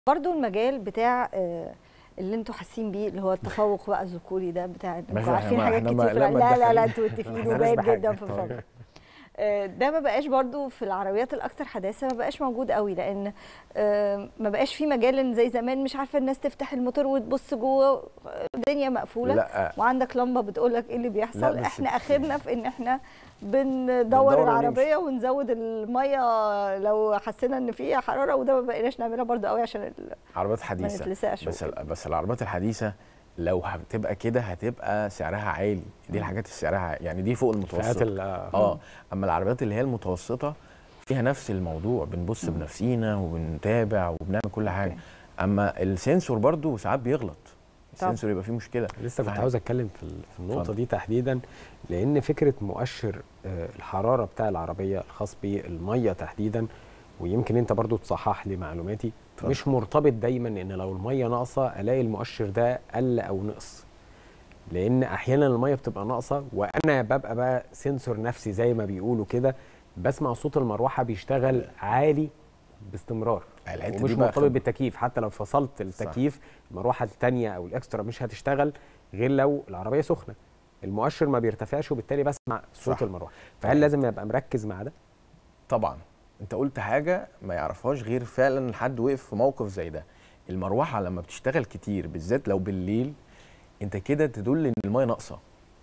برضو المجال بتاع آه، اللي انتوا حاسين بيه اللي هو التفوق بقى الذكوري ده بتاع ماشي، انتوا عارفين احنا ما- حاجات احنا ما- كتير في لا، الع- ما لا لا لا تدخلنيش. انتوا متفقين احنا وباين مالناش جدا بحاجة. في الفقر آه، ده ما بقاش برضو في العربيات الاكثر حداثه ما بقاش موجود قوي لان آه، ما بقاش في مجال إن زي زمان مش عارفه الناس تفتح الموتور وتبص جوه الدنيا مقفوله لا وعندك لمبه بتقول لك ايه اللي لا، بيحصل بس احنا في- اخرنا في ان احنا بندور بندور ونمشي. العربيه ونزود الميه لو حسينا ان فيها حراره وده ما بقيناش نعملها برضو قوي عشان ال- عربيات ما حديثه نتلسعش بس وكده. ال- بس العربيات الحديثه لو هتبقى كده هتبقى سعرها عالي دي الحاجات اللي سعرها يعني دي فوق فئات المتوسط ال- اه اما العربيات اللي هي المتوسطه فيها نفس الموضوع بنبص بنفسينا وبنتابع وبنعمل كل حاجه أوكي. اما السنسور برضو ساعات بيغلط السنسور يبقى فيه مشكله لسه كنت فاحنا- عاوز اتكلم في ال- في النقطه اتفضل. دي تحديدا لان فكره مؤشر آه، الحراره بتاع العربيه الخاص بالميه تحديدا ويمكن انت برضو تصحح لي معلوماتي اتفضل. مش مرتبط دايما ان لو الميه ناقصه الاقي المؤشر ده قل او نقص لان احيانا الميه بتبقى ناقصه وانا ببقى بقى سنسور نفسي زي ما بيقولوا كده بسمع صوت المروحه بيشتغل عالي باستمرار الحتة دي ومش بقى مرتبط خد- بالتكييف حتى لو فصلت التكييف المروحه الثانيه او الاكسترا مش هتشتغل غير لو العربيه سخنه المؤشر ما بيرتفعش وبالتالي بسمع صوت صح. المروحه فهل لازم ابقى مركز مع ده طبعا انت قلت حاجه ما يعرفهاش غير فعلا حد وقف في موقف زي ده المروحه لما بتشتغل كتير بالذات لو بالليل انت كده تدل ان الميه ناقصه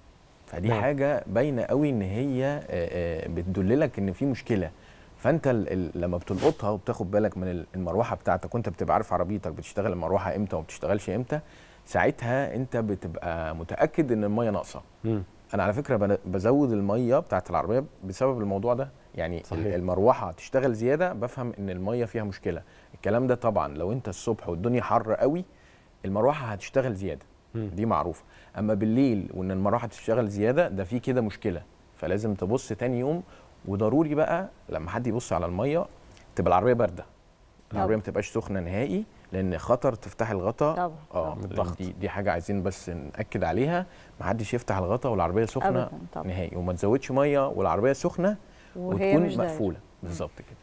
فدي نعم. حاجه باينه قوي ان هي آه، آه، بتدللك ان في مشكله فانت ال- ال- لما بتلقطها وبتاخد بالك من ال- المروحه بتاعتك وانت بتبقى عارف عربيتك بتشتغل المروحه امتى وما بتشتغلش امتى ساعتها انت بتبقى متاكد ان الميه ناقصه انا على فكره بن- بزود الميه بتاعت العربيه بسبب الموضوع ده يعني صحيح. صحيح. المروحه تشتغل زياده بفهم ان الميه فيها مشكله الكلام ده طبعا لو انت الصبح والدنيا حر قوي المروحه هتشتغل زياده مم. دي معروفه اما بالليل وان المروحه تشتغل زياده ده في كده مشكله فلازم تبص تاني يوم وضروري بقى لما حد يبص على الميه تبقى العربيه بارده العربيه ما تبقاش سخنه نهائي لان خطر تفتح الغطا طبعا اه طبعاً. لأن الضغط. دي دي حاجه عايزين بس ناكد عليها ما حدش يفتح الغطا والعربيه سخنه ابدا طبعا نهائي وما تزودش ميه والعربيه سخنه وهي وتكون مش دايرة. مقفوله بالظبط كده